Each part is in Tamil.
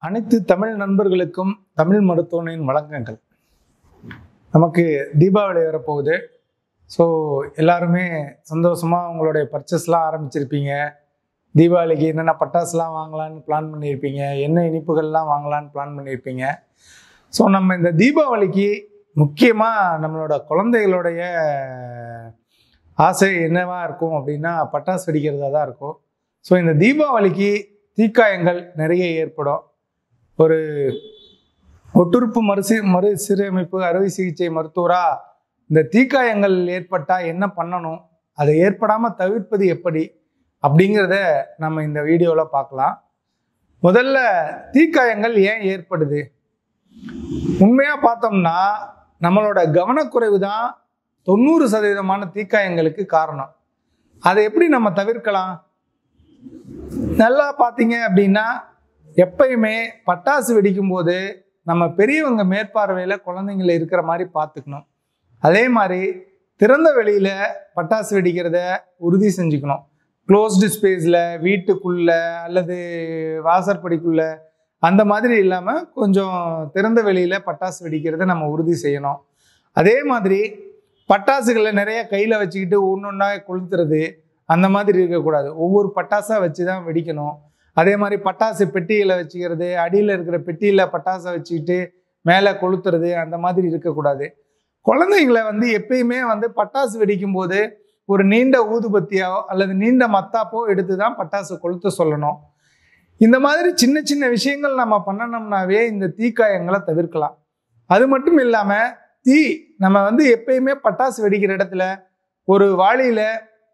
அனைத்து தமிழ் நண்பர்களுக்கும் தமிழ் மருத்துவனின் வழக்கங்கள் நமக்கு தீபாவளி வரப்போகுது ஸோ எல்லாருமே சந்தோஷமாக உங்களுடைய பர்ச்சேஸ்லாம் ஆரம்பிச்சிருப்பீங்க தீபாவளிக்கு என்னென்ன பட்டாசுலாம் வாங்கலான்னு பிளான் பண்ணியிருப்பீங்க என்ன இனிப்புகள்லாம் வாங்கலான்னு பிளான் பண்ணியிருப்பீங்க ஸோ நம்ம இந்த தீபாவளிக்கு முக்கியமாக நம்மளோட குழந்தைகளுடைய ஆசை என்னவா இருக்கும் அப்படின்னா பட்டாசு வெடிக்கிறதா தான் இருக்கும் ஸோ இந்த தீபாவளிக்கு தீக்காயங்கள் நிறைய ஏற்படும் ஒரு ஒட்டுறுப்பு மறுசி மறுசீரமைப்பு அறுவை சிகிச்சை மருத்துவரா இந்த தீக்காயங்கள் ஏற்பட்டால் என்ன பண்ணணும் அதை ஏற்படாமல் தவிர்ப்பது எப்படி அப்படிங்கிறத நம்ம இந்த வீடியோவில் பார்க்கலாம் முதல்ல தீக்காயங்கள் ஏன் ஏற்படுது உண்மையாக பார்த்தோம்னா நம்மளோட கவனக்குறைவு தான் தொண்ணூறு சதவீதமான தீக்காயங்களுக்கு காரணம் அதை எப்படி நம்ம தவிர்க்கலாம் நல்லா பார்த்தீங்க அப்படின்னா எப்பயுமே பட்டாசு வெடிக்கும்போது நம்ம பெரியவங்க மேற்பார்வையில் குழந்தைங்கள இருக்கிற மாதிரி பார்த்துக்கணும் அதே மாதிரி திறந்த வெளியில் பட்டாசு வெடிக்கிறத உறுதி செஞ்சுக்கணும் க்ளோஸ்டு ஸ்பேஸில் வீட்டுக்குள்ளே அல்லது வாசற்படிக்குள்ளே அந்த மாதிரி இல்லாமல் கொஞ்சம் திறந்த வெளியில் பட்டாசு வெடிக்கிறத நம்ம உறுதி செய்யணும் அதே மாதிரி பட்டாசுகளை நிறைய கையில் வச்சுக்கிட்டு ஒன்று ஒன்றா கொளுத்துறது அந்த மாதிரி இருக்கக்கூடாது ஒவ்வொரு பட்டாசாக வச்சு தான் வெடிக்கணும் அதே மாதிரி பட்டாசு பெட்டிகளை வச்சுக்கிறது அடியில் இருக்கிற பெட்டியில் பட்டாசை வச்சுக்கிட்டு மேலே கொளுத்துறது அந்த மாதிரி இருக்கக்கூடாது குழந்தைங்களை வந்து எப்பயுமே வந்து பட்டாசு வெடிக்கும் போது ஒரு நீண்ட ஊதுபத்தியோ அல்லது நீண்ட மத்தாப்போ எடுத்து தான் பட்டாசு கொளுத்த சொல்லணும் இந்த மாதிரி சின்ன சின்ன விஷயங்கள் நம்ம பண்ணணும்னாவே இந்த தீக்காயங்களை தவிர்க்கலாம் அது மட்டும் இல்லாமல் தீ நம்ம வந்து எப்பயுமே பட்டாசு வெடிக்கிற இடத்துல ஒரு வாளியில்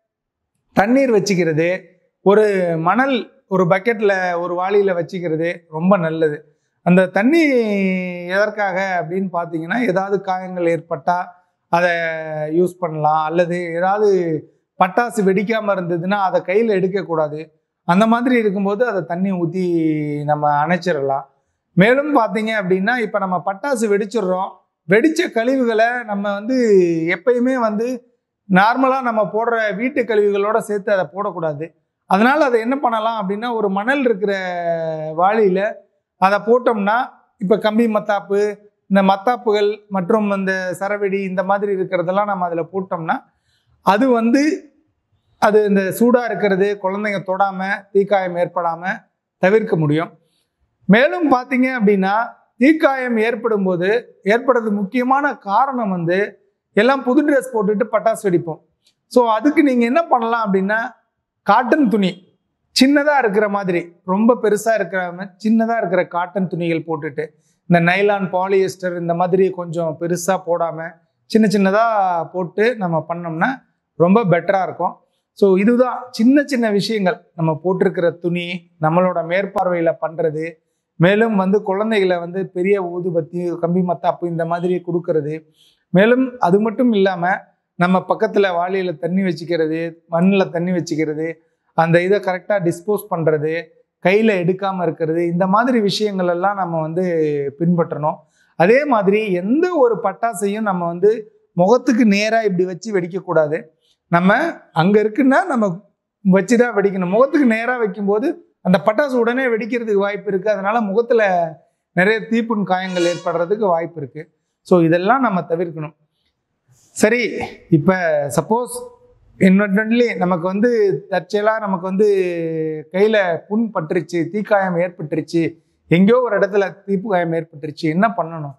தண்ணீர் வச்சுக்கிறது ஒரு மணல் ஒரு பக்கெட்டில் ஒரு வாளியில் வச்சுக்கிறது ரொம்ப நல்லது அந்த தண்ணி எதற்காக அப்படின்னு பார்த்தீங்கன்னா ஏதாவது காயங்கள் ஏற்பட்டால் அதை யூஸ் பண்ணலாம் அல்லது ஏதாவது பட்டாசு வெடிக்காமல் இருந்ததுன்னா அதை கையில் எடுக்கக்கூடாது அந்த மாதிரி இருக்கும்போது அதை தண்ணி ஊற்றி நம்ம அணைச்சிடலாம் மேலும் பார்த்தீங்க அப்படின்னா இப்போ நம்ம பட்டாசு வெடிச்சிடுறோம் வெடித்த கழிவுகளை நம்ம வந்து எப்பயுமே வந்து நார்மலாக நம்ம போடுற வீட்டு கழிவுகளோட சேர்த்து அதை போடக்கூடாது அதனால் அதை என்ன பண்ணலாம் அப்படின்னா ஒரு மணல் இருக்கிற வாளியில் அதை போட்டோம்னா இப்போ கம்பி மத்தாப்பு இந்த மத்தாப்புகள் மற்றும் இந்த சரவெடி இந்த மாதிரி இருக்கிறதெல்லாம் நம்ம அதில் போட்டோம்னா அது வந்து அது இந்த சூடாக இருக்கிறது குழந்தைங்க தொடாமல் தீக்காயம் ஏற்படாமல் தவிர்க்க முடியும் மேலும் பார்த்தீங்க அப்படின்னா தீக்காயம் ஏற்படும் போது ஏற்படுறது முக்கியமான காரணம் வந்து எல்லாம் புது ட்ரெஸ் போட்டுட்டு பட்டாசு வெடிப்போம் ஸோ அதுக்கு நீங்கள் என்ன பண்ணலாம் அப்படின்னா காட்டன் துணி சின்னதாக இருக்கிற மாதிரி ரொம்ப பெருசாக இருக்கிற சின்னதாக இருக்கிற காட்டன் துணிகள் போட்டுட்டு இந்த நைலான் பாலியஸ்டர் இந்த மாதிரி கொஞ்சம் பெருசாக போடாமல் சின்ன சின்னதாக போட்டு நம்ம பண்ணோம்னா ரொம்ப பெட்டராக இருக்கும் ஸோ இதுதான் சின்ன சின்ன விஷயங்கள் நம்ம போட்டிருக்கிற துணி நம்மளோட மேற்பார்வையில் பண்ணுறது மேலும் வந்து குழந்தைகளை வந்து பெரிய ஊதுபத்தி கம்பி மத்தாப்பு இந்த மாதிரி கொடுக்கறது மேலும் அது மட்டும் இல்லாமல் நம்ம பக்கத்தில் வாளியில் தண்ணி வச்சுக்கிறது மண்ணில் தண்ணி வச்சுக்கிறது அந்த இதை கரெக்டாக டிஸ்போஸ் பண்ணுறது கையில் எடுக்காமல் இருக்கிறது இந்த மாதிரி விஷயங்கள் எல்லாம் நம்ம வந்து பின்பற்றணும் அதே மாதிரி எந்த ஒரு பட்டாசையும் நம்ம வந்து முகத்துக்கு நேராக இப்படி வச்சு வெடிக்கக்கூடாது நம்ம அங்கே இருக்குன்னா நம்ம வச்சு தான் வெடிக்கணும் முகத்துக்கு நேராக வைக்கும்போது அந்த பட்டாசு உடனே வெடிக்கிறதுக்கு வாய்ப்பு இருக்குது அதனால முகத்தில் நிறைய தீப்புண் காயங்கள் ஏற்படுறதுக்கு வாய்ப்பு இருக்குது ஸோ இதெல்லாம் நம்ம தவிர்க்கணும் சரி இப்போ சப்போஸ் இன்னொன்லி நமக்கு வந்து தற்செயலாக நமக்கு வந்து கையில் புண் பட்டுருச்சு தீக்காயம் ஏற்பட்டுருச்சு எங்கேயோ ஒரு இடத்துல தீப்பு காயம் ஏற்பட்டுருச்சு என்ன பண்ணணும்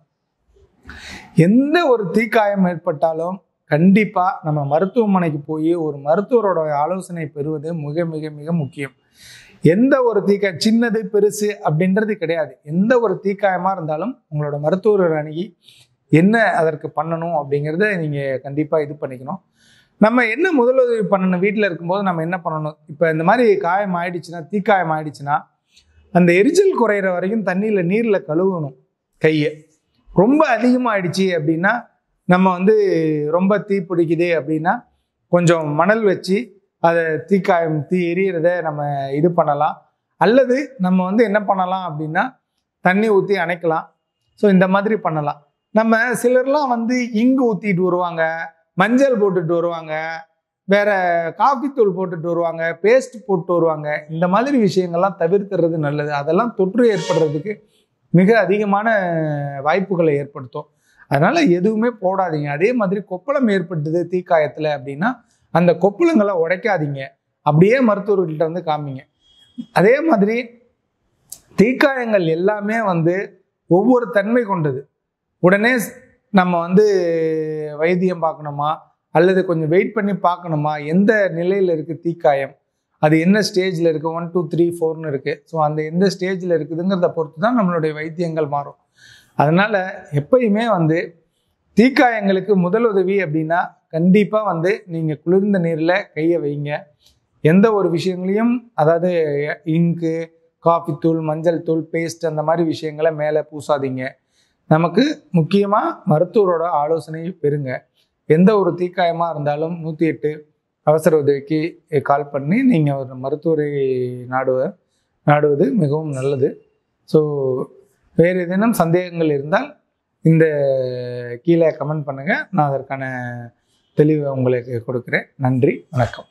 எந்த ஒரு தீக்காயம் ஏற்பட்டாலும் கண்டிப்பாக நம்ம மருத்துவமனைக்கு போய் ஒரு மருத்துவரோட ஆலோசனை பெறுவது மிக மிக மிக முக்கியம் எந்த ஒரு தீக்காயம் சின்னது பெருசு அப்படின்றது கிடையாது எந்த ஒரு தீக்காயமாக இருந்தாலும் உங்களோட மருத்துவர் அணுகி என்ன அதற்கு பண்ணணும் அப்படிங்கிறத நீங்கள் கண்டிப்பாக இது பண்ணிக்கணும் நம்ம என்ன முதலுதவி பண்ணணும் வீட்டில் இருக்கும்போது நம்ம என்ன பண்ணணும் இப்போ இந்த மாதிரி காயம் ஆயிடுச்சுன்னா தீக்காயம் ஆயிடுச்சுன்னா அந்த எரிச்சல் குறையிற வரைக்கும் தண்ணியில் நீரில் கழுவணும் கையை ரொம்ப அதிகமாகிடுச்சு அப்படின்னா நம்ம வந்து ரொம்ப தீ பிடிக்குது அப்படின்னா கொஞ்சம் மணல் வச்சு அதை தீக்காயம் தீ எரியறத நம்ம இது பண்ணலாம் அல்லது நம்ம வந்து என்ன பண்ணலாம் அப்படின்னா தண்ணி ஊற்றி அணைக்கலாம் ஸோ இந்த மாதிரி பண்ணலாம் நம்ம சிலர்லாம் வந்து இங்கு ஊற்றிட்டு வருவாங்க மஞ்சள் போட்டுட்டு வருவாங்க வேற காஃபி தூள் போட்டுட்டு வருவாங்க பேஸ்ட் போட்டு வருவாங்க இந்த மாதிரி விஷயங்கள்லாம் தவிர்க்கிறது நல்லது அதெல்லாம் தொற்று ஏற்படுறதுக்கு மிக அதிகமான வாய்ப்புகளை ஏற்படுத்தும் அதனால எதுவுமே போடாதீங்க அதே மாதிரி கொப்பளம் ஏற்பட்டது தீக்காயத்தில் அப்படின்னா அந்த கொப்பளங்களை உடைக்காதீங்க அப்படியே மருத்துவர்கிட்ட வந்து காமிங்க அதே மாதிரி தீக்காயங்கள் எல்லாமே வந்து ஒவ்வொரு தன்மை கொண்டது உடனே ஸ்- நம்ம வந்து வைத்தியம் பார்க்கணுமா அல்லது கொஞ்சம் வெயிட் பண்ணி பார்க்கணுமா எந்த நிலையில் இருக்குது தீக்காயம் அது என்ன ஸ்டேஜில் இருக்குது ஒன் டூ த்ரீ ஃபோர்னு இருக்குது ஸோ அந்த எந்த ஸ்டேஜில் இருக்குதுங்கிறத பொறுத்து தான் நம்மளுடைய வைத்தியங்கள் மாறும் அதனால் எப்பயுமே வந்து தீக்காயங்களுக்கு முதலுதவி அப்படின்னா கண்டிப்பாக வந்து நீங்கள் குளிர்ந்த நீரில் கையை வைங்க எந்த ஒரு விஷயங்களையும் அதாவது இங்கு காஃபி தூள் மஞ்சள் தூள் பேஸ்ட் அந்த மாதிரி விஷயங்களை மேலே பூசாதீங்க நமக்கு முக்கியமாக மருத்துவரோட ஆலோசனை பெறுங்க எந்த ஒரு தீக்காயமாக இருந்தாலும் நூற்றி எட்டு அவசர உதவிக்கு கால் பண்ணி நீங்கள் ஒரு மருத்துவரை நாடுவர் நாடுவது மிகவும் நல்லது ஸோ வேறு ஏதேனும் சந்தேகங்கள் இருந்தால் இந்த கீழே கமெண்ட் பண்ணுங்கள் நான் அதற்கான தெளிவை உங்களுக்கு கொடுக்குறேன் நன்றி வணக்கம்